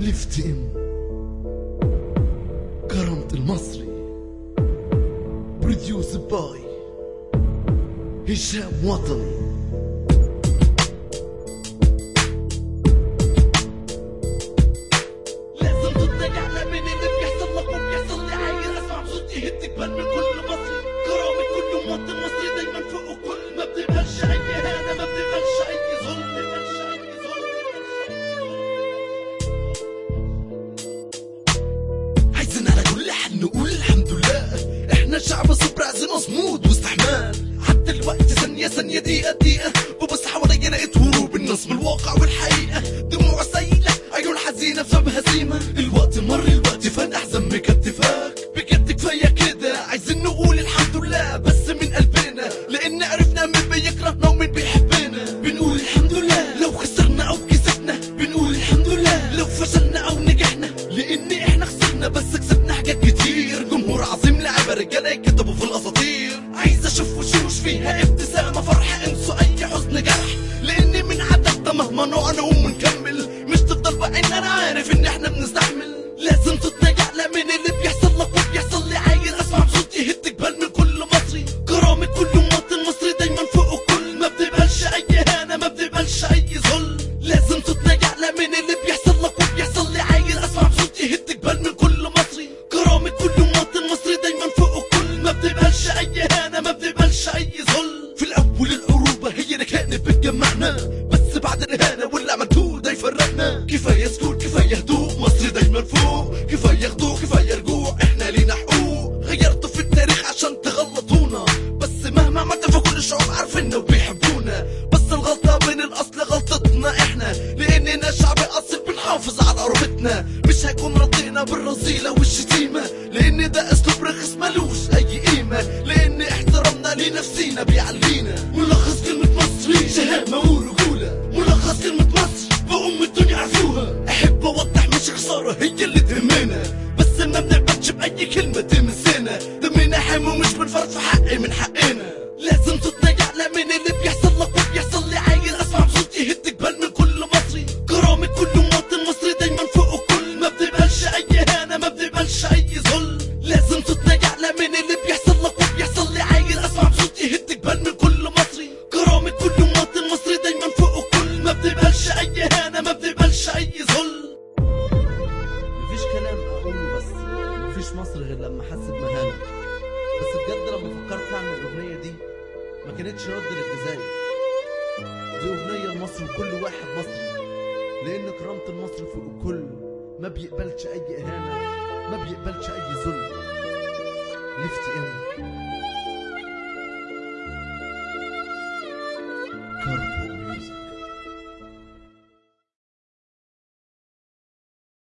ليفت ام كرامة المصري بروديوس باي هشام وطني لازم تطلع على من اللي بيحصل لك وبيحصل لي عاير اسمع بصوت يهد جبال من كل مصري كرامة كل مواطن مصري دايما فوق الكل ما بتقبلش اي اهانة ما بتقبلش اي ظلم ما بتقبلش اي ظلم عايزين على كل حال نقول الحمد لله احنا شعب صبر عزيز مصمود واستحمال حتى الوقت ثانية ثانية دقيقة دقيقة ببص حواليا لقيت هروب الناس من الواقع والحقيقة دموع سايلة عيون حزينة بسبب هزيمة الوقت مر الوقت فان احزن مكتفاك بجد كفاية كده عايزين نقول الحمد لله بس من قلبنا لان عرفنا مين بيكرهنا ومين بيحبنا بنقول الحمد لله لو خسرنا او كسبنا بنقول الحمد لله لو فشلنا او نجحنا لان احنا خسرنا بس كسبنا حاجات كتير جمهور عظيم لعبة رجالة يكتبوا في الاساطير عايز اشوف وشوش فيها ابتسامة فرحة انسوا اي حزن جرح لان من عددنا مهما نقع نقوم ونكمل مش تفضل بعين انا عارف ان احنا بنستحمل لازم تتنجع لا من اللي بيحصل لك وبيحصل لي عايز اسمع بصوت يهد جبال من كل مصري كرامة كل مواطن مصري دايما فوق الكل ما بتقبلش اي اهانة ما بتقبلش اي ظلم لازم تتنجع لا من اللي بيحصل لك وبيحصل لي عايز اسمع بصوت يهد جبال من كل مصري كرامة كل مواطن مصري دايما فوق الكل ما بتقبلش اي اهانة ما بتقبلش اي ظلم في الاول العروبة هي اللي كانت بتجمعنا بس بعد الاهانة واللي عملتوه ده يفرقنا كفاية سكوت كفاية هدوء مصر دايما فوق كفاية خضوع كفاية رجوع احنا لينا حقوق غيرتوا في التاريخ عشان تغلطونا بس مهما عملت فكل الشعوب عارفيننا وبيحبونا بس الغلطة من الاصل غلطتنا احنا لاننا شعب اصيل بنحافظ على عروبتنا مش هيكون رضينا بالرذيلة والشتيمة لان ده اسلوب رخيص ملوش اي قيمة لان احترامنا لنفسينا بيعلينا ملخص كلمة مصري شهامة ورجولة ملخص كلمة مصر بأم الدنيا عرفوها احب اوضح مش خسارة هي اللي تهمنا بس ما بنقبلش بأي كلمة تمسنا دمنا حامي ومش بنفرط في حق من حقنا لازم تتنجع لا من اللي بيحصل لك وبيحصل لي عايز اسمع بصوت يهد جبال من كل مصري كرامة كل مواطن مصري دايما فوق الكل ما بتقبلش اي اهانة ما بتقبلش اي ظلم لازم تتنجع لا من اللي بيحصل لك وبيحصل لي عايز اسمع بصوت يهد جبال من كل مصري كرامة كل مواطن مصري دايما فوق الكل ما بتقبلش اي اهانة ما بتقبلش اي ظلم مفيش كلام اقوله بس مفيش مصر غير لما احس بمهانه بس بجد لما فكرت اعمل الاغنيه دي ما كانتش رد للجزائر دي اغنيه لمصر وكل واحد مصري لان كرامه المصري فوق الكل ما بيقبلش اي اهانه ما بيقبلش اي ظلم ليفت ام